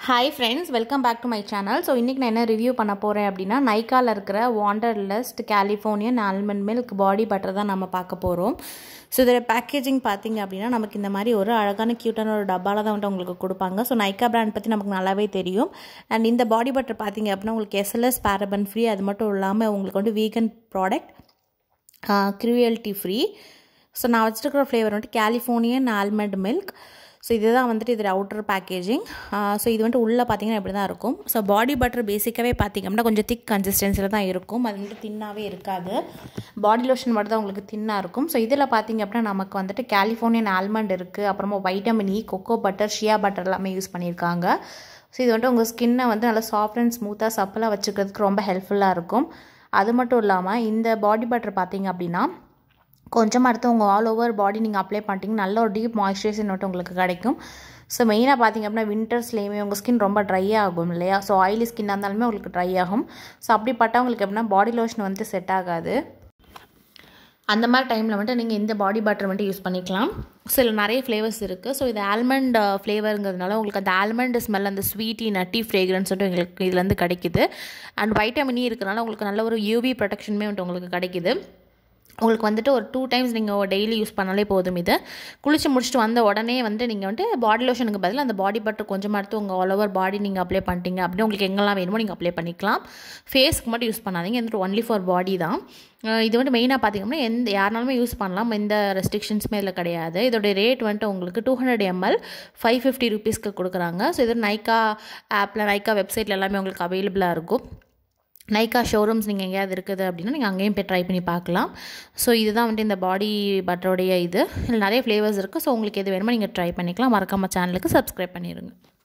hi friends welcome back to my channel so இன்றைக்கி நான் என்ன ரிவ்யூ பண்ண போகிறேன் அப்படின்னா நைக்காவில் இருக்கிற Wanderlust Californian almond milk body butter தான் நம்ம பார்க்க போகிறோம் ஸோ இதோட பேக்கேஜிங் பார்த்தீங்க அப்படின்னா நமக்கு இந்த மாதிரி ஒரு அழகான க்யூட்டான ஒரு டப்பாவில் தான் வந்துட்டு உங்களுக்கு கொடுப்பாங்க ஸோ நைக்கா பிராண்ட் பற்றி நமக்கு நல்லாவே தெரியும் அண்ட் இந்த பாடி பட்டர் பார்த்தீங்க அப்படின்னா உங்களுக்கு எஸ்எல்எஸ் பேரபன் ஃப்ரீ அது மட்டும் இல்லாமல் உங்களுக்கு வந்து vegan product cruelty free so நான் வச்சுருக்கிற ஃப்ளேவர் வந்துட்டு கலிஃபோர்னியன் ஆல்மண்ட் மில்க் ஸோ இதுதான் வந்துட்டு இதில் அவுட்டர் பேக்கேஜிங் ஸோ இது வந்துட்டு உள்ளே பார்த்தீங்கன்னா இப்படி தான் இருக்கும் ஸோ பாடி பட்டர் பேசிக்காகவே பார்த்திங்க அப்படின்னா கொஞ்சம் திக் கன்சிஸ்டன்சியில் தான் இருக்கும் அது வந்துட்டு தின்னாகவே இருக்காது பாடி லோஷன் மட்டும் தான் உங்களுக்கு தின்னாக இருக்கும் ஸோ இதில் பார்த்திங்க அப்படின்னா நமக்கு வந்துட்டு கலிஃபோர்னியன் ஆல்மண்ட் இருக்குது அப்புறமா vitamin E cocoa butter shea butter எல்லாமே யூஸ் பண்ணியிருக்காங்க ஸோ இது வந்துட்டு உங்கள் ஸ்கின்னை வந்து நல்லா சாஃப்ட் அண்ட் ஸ்மூத்தாக சப்பலாக வச்சுக்கிறதுக்கு ரொம்ப ஹெல்ப்ஃபுல்லாக இருக்கும் அது மட்டும் இல்லாமல் இந்த பாடி பட்டர் பார்த்திங்க அப்படின்னா கொஞ்சமாக எடுத்து உங்கள் ஆல் ஓவர் பாடி நீங்கள் அப்ளை பண்ணிட்டீங்கன்னா நல்ல ஒரு டீப் மாய்ஸ்சரைசர் நோட்டு உங்களுக்கு கிடைக்கும் ஸோ மெயினாக பார்த்திங்க அப்படின்னா வின்டர்ஸ்லேயுமே உங்கள் ஸ்கின் ரொம்ப ட்ரை ஆகும் இல்லையா ஸோ ஆயிலி ஸ்கின்னாக இருந்தாலுமே உங்களுக்கு ட்ரை ஆகும் ஸோ அப்படிப்பட்டவங்களுக்கு எப்படின்னா பாடி லோஷன் வந்து செட் ஆகாது அந்த மாதிரி டைமில் வந்துட்டு நீங்கள் இந்த பாடி பட்டர் வந்துட்டு யூஸ் பண்ணிக்கலாம் ஸோ இதில் நிறைய ஃப்ளேவர்ஸ் இருக்குது ஸோ இது ஆல்மண்ட் ஃப்ளேவருங்கிறதுனால உங்களுக்கு அந்த ஆல்மண்ட் ஸ்மெல் அந்த ஸ்வீட்டி நட்டி ஃப்ரேக்ரன்ஸ் வந்துட்டு உங்களுக்கு இதுலேருந்து கிடைக்குது அண்ட் வைட்டமின் இருக்கிறனால உங்களுக்கு நல்ல ஒரு யூவி ப்ரொடெக்ஷனுமே வந்துட்டு உங்களுக்கு கிடைக்குது உங்களுக்கு வந்துட்டு ஒரு டூ டைம்ஸ் நீங்கள் டெய்லி யூஸ் பண்ணாலே போதும் இது குளிச்சு முடிச்சுட்டு வந்த உடனே வந்து நீங்கள் வந்துட்டு பாடி லோஷனுக்கு பதில் அந்த பாடி பட்டர் கொஞ்சமாக எடுத்து உங்கள் ஆல் ஓவர் பாடி நீங்கள் அப்ளை பண்ணிட்டீங்க அப்படின்னு உங்களுக்கு எங்கெல்லாம் வேணுமோ நீங்கள் அப்ளை பண்ணிக்கலாம் ஃபேஸ்க்கு மட்டும் யூஸ் பண்ணாதீங்க வந்துட்டு ஒன்லி ஃபார் பாடி தான் இது வந்து மெயினாக பார்த்திங்கன்னா எந்த யாருனாலுமே யூஸ் பண்ணலாம் எந்த ரெஸ்ட்ரிக்ஷன்ஸுமே இதில் கிடையாது இதோடைய ரேட் வந்துட்டு உங்களுக்கு two hundred ML five fifty ருபீஸ்க்கு கொடுக்குறாங்க ஸோ இது நைக்கா ஆப்பில் நைக்கா வெப்சைட்டில் எல்லாமே உங்களுக்கு அவைலபிளாக இருக்கும் நைக்கா ஷோரூம்ஸ் நீங்கள் எங்கேயாவது இருக்குது அப்படின்னா நீங்கள் அங்கேயும் போய் ட்ரை பண்ணி பார்க்கலாம் ஸோ இதுதான் வந்துட்டு இந்த பாடி பட்டருடைய இது இதில் நிறைய ஃப்ளேவர்ஸ் இருக்குது ஸோ உங்களுக்கு எது வேணுமோ நீங்கள் ட்ரை பண்ணிக்கலாம் மறக்காமல் சேனலுக்கு சப்ஸ்கிரைப் பண்ணிடுங்க